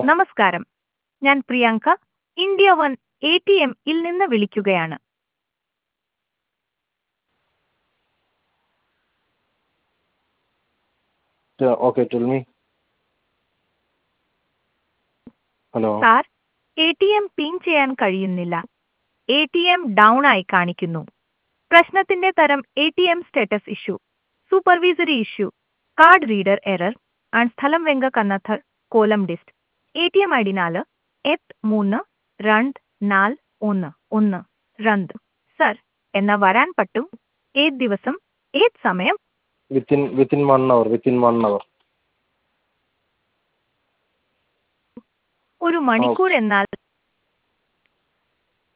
നമസ്കാരം ഞാൻ Priyanka India one A T എമ്മിൽ നിന്ന് വിളിക്കുകയാണ് Yeah, okay, tell me. Hello sir A T M pin ചെയ്യാൻ കഴിയുന്നില്ല എ ടി എം ഡൗൺ ആയി കാണിക്കുന്നു പ്രശ്നത്തിന്റെ തരം A T M status issue supervisory issue card reader error and സ്ഥലം വെങ്ക കന്നഥർ കോലം dist A T M I D നാല് എട്ട് മൂന്ന് രണ്ട് നാല് ഒന്ന് ഒന്ന് രണ്ട് സർ എന്നാ വരാൻ പറ്റും ഏത് ദിവസം ഏത് സമയം within within one hour within one hour ഒരു മണിക്കൂർ എന്നാൽ